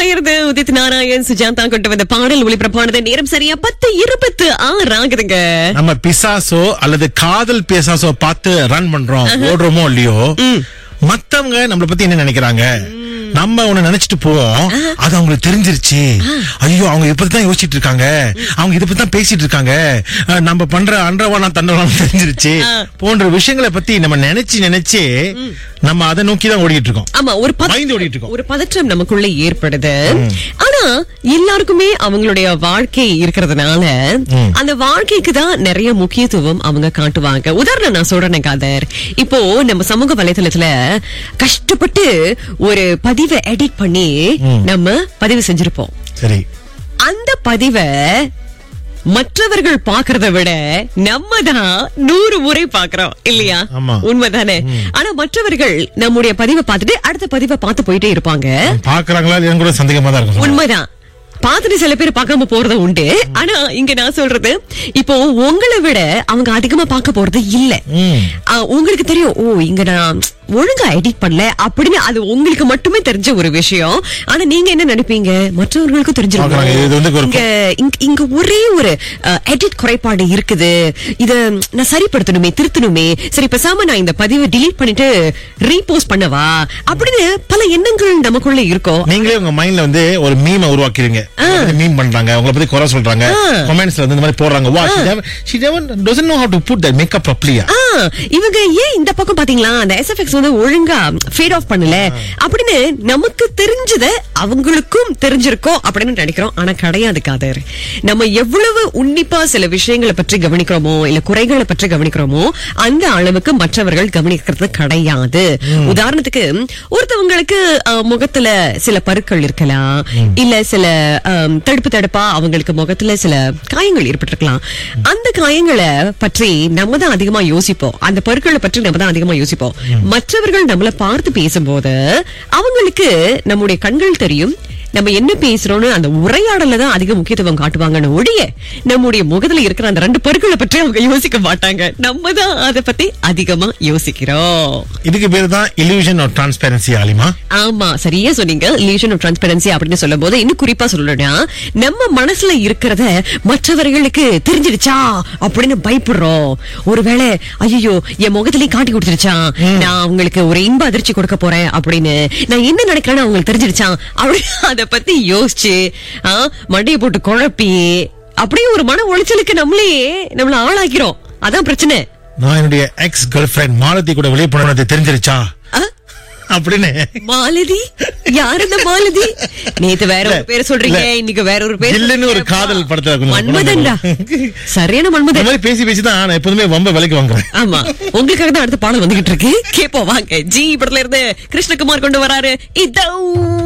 இருந்து உதித் நாராயண் சுஜாதா கொண்டு வந்த பாடல் ஒளிபரப்பானது நேரம் சரியா பத்து இருபத்து ஆறு ஆகுதுங்க நம்ம பிசாசோ அல்லது காதல் பிசாசோ பார்த்து ரன் பண்றோம் ஓடுறோமோ இல்லையோ மத்தவங்க நம்மள பத்தி என்ன நினைக்கிறாங்க நம்ம ஒண்ணு நினைச்சிட்டு போவோம் அது அவங்களுக்கு தெரிஞ்சிருச்சு ஐயோ அவங்க இத பத்தி தான் யோசிச்சிட்டு இருக்காங்க அவங்க இத பத்தி தான் பேசிட்டு இருக்காங்க அஹ், நம்ம பண்ற அன்றவானா தண்டவானம் தெரிஞ்சிருச்சு போன்ற விஷயங்களை பத்தி நம்ம நினைச்சு நினைச்சு நம்ம அதை நோக்கி தான் ஓடிட்டு இருக்கோம் ஆமா ஒரு பத- பயந்து ஓடிட்டு இருக்கோம். ஒரு பதற்றம் நமக்குள்ள ஏற்படுது ஆனா எல்லாருக்குமே அவங்களுடைய வாழ்க்கை இருக்கிறதுனால அந்த வாழ்க்கைக்கு தான் நிறைய முக்கியத்துவம் அவங்க காட்டுவாங்க உதாரணம் நான் சொல்றேன் காதர் இப்போ நம்ம சமூக வலைதளத்துல கஷ்டப்பட்டு ஒரு பதிவை எடிட் பண்ணி நம்ம பதிவு செஞ்சிருப்போம் சரி அந்த பதிவை மற்றவர்கள் பாக்குறத விட நம்ம தான் நூறு முறை பாக்குறோம் இல்லையா ஆமா. உண்மைதானே ஆனா மற்றவர்கள் நம்முடைய பதிவை பார்த்துட்டு அடுத்த பதிவை பார்த்து போயிட்டே இருப்பாங்க பாக்குறாங்களா இல்லையான்னு கூட சந்தேகமா தான் இருக்கும் உண்மைதான் பார்த்துட்டு சில பேர் பார்க்காம போறது உண்டு ஆனா இங்க நான் சொல்றது இப்போ உங்களை விட அவங்க அதிகமா பார்க்க போறது இல்ல ம். ஆ, உங்களுக்கு தெரியும் ஓ இங்க நான் ஒழுங்கா எடிட் பண்ணல அப்படின்னு அது உங்களுக்கு மட்டுமே தெரிஞ்ச ஒரு விஷயம் ஆனா நீங்க என்ன நினைப்பீங்க மற்றவர்களுக்கும் பார்க்கறாங்க. இது வந்து தெரிஞ்சிருக்கும் ஒரு இங்க இங்க- இங்க ஒரே ஒரு எடிட் குறைபாடு இருக்குது இத நான் சரிப்படுத்தணுமே திருத்தணுமே சரி பேசாம நான் இந்த பதிவை delete பண்ணிட்டு ரீபோஸ்ட் பண்ணவா அப்படின்னு பல எண்ணங்கள் நமக்குள்ள இருக்கும் நீங்களே உங்க மைண்ட்ல வந்து ஒரு மீமை உருவாக்கிருங்க மீம் பண்றாங்க உங்களை பத்தி குறை சொல்றாங்க கமெண்ட்ஸ்ல வந்து இந்த மாதிரி போடுறாங்க வா she never- she never doesn't know how to put that makeup properly ஆ, இவங்க ஏன் இந்த பக்கம் பாத்தீங்களா அந்த எஸ்எஃப்எக்ஸ் வந்து ஒழுங்கா ஃபேட் ஆஃப் பண்ணல அப்படின்னு நமக்கு தெரிஞ்சத அவங்களுக்கும் தெரிஞ்சிருக்கோம் அப்படின்னு நினைக்கிறோம் ஆனா கிடையாது காதர் நம்ம எவ்வளவு உன்னிப்பா சில விஷயங்களை பற்றி கவனிக்கிறோமோ இல்ல குறைகளை பற்றி கவனிக்கிறோமோ அந்த அளவுக்கு மற்றவர்கள் கவனிக்கிறது கிடையாது உதாரணத்துக்கு ஒருத்தவங்களுக்கு ஆ, முகத்துல சில பருக்கள் இருக்கலாம் இல்ல சில ஆம், தடுப்பு தடுப்பா அவங்களுக்கு முகத்துல சில காயங்கள் ஏற்பட்டிருக்கலாம் அந்த காயங்களை பற்றி நம்ம தான் அதிகமா யோசிப்போம் அந்த பருக்களை பற்றி நம்ம தான் அதிகமா யோசிப்போம் மற்றவர்கள் நம்மள பார்த்து பேசும்போது அவங்களுக்கு நம்முடைய கண்கள் தெரியும் நம்ம என்ன பேசுறோம்னு அந்த உரையாடல தான் அதிக முக்கியத்துவம் காட்டுவாங்கன்னு ஒழிய நம்முடைய முகத்துல இருக்கிற அந்த ரெண்டு பருக்களை பற்றி அவங்க யோசிக்க மாட்டாங்க நம்ம தான் அதை பத்தி அதிகமா யோசிக்கிறோம் இதுக்கு பேர் தான் illusion of transparency ஆலிமா ஆமா சரியா சொன்னீங்க illusion of transparency அப்படின்னு சொல்லும் போது இன்னும் குறிப்பா சொல்லணும்னா நம்ம மனசுல இருக்கிறத மற்றவர்களுக்கு தெரிஞ்சிடுச்சா அப்படின்னு பயப்படுறோம் ஒருவேளை ஐயோ என் முகத்திலேயே காட்டி கொடுத்துருச்சா நான் அவங்களுக்கு ஒரு இன்ப அதிர்ச்சி கொடுக்க போறேன் அப்படின்னு நான் என்ன நினைக்கிறேன்னு அவங்களுக்கு தெரிஞ்சிடுச்சா அப்படி அத பத்தி யோசிச்சு ஆ, மண்டையை போட்டு குழப்பி அப்படியே ஒரு மன உளைச்சலுக்கு நம்மளே நம்மள ஆளாக்கிறோம் அதான் பிரச்சனை நான் என்னுடைய எக்ஸ் கேர்ள் ஃபிரெண்ட் மாலதி கூட வெளியே போனது தெரிஞ்சிருச்சா ஆ? அப்படின்னு மாலதி யார் அந்த மாலதி நேத்து வேற ஒரு இல்ல, பேர் சொல்றீங்க இல்ல. இன்னைக்கு வேற ஒரு பேர் இல்லைன்னு ஒரு சொல்றீங்க. காதல் படத்துல கொஞ்சம் மன்மதன்டா சரியான இந்த மன்மதன் மாதிரி பேசி பேசி தான் நான் எப்போதுமே வம்ப விலைக்கு வாங்குறேன் ஆமா உங்களுக்காக தான் அடுத்த பாடல் வந்துகிட்டு இருக்கு கேப்போம் வாங்க ஜி படத்துல இருந்து கிருஷ்ணகுமார் கொண்டு வராரு இதோ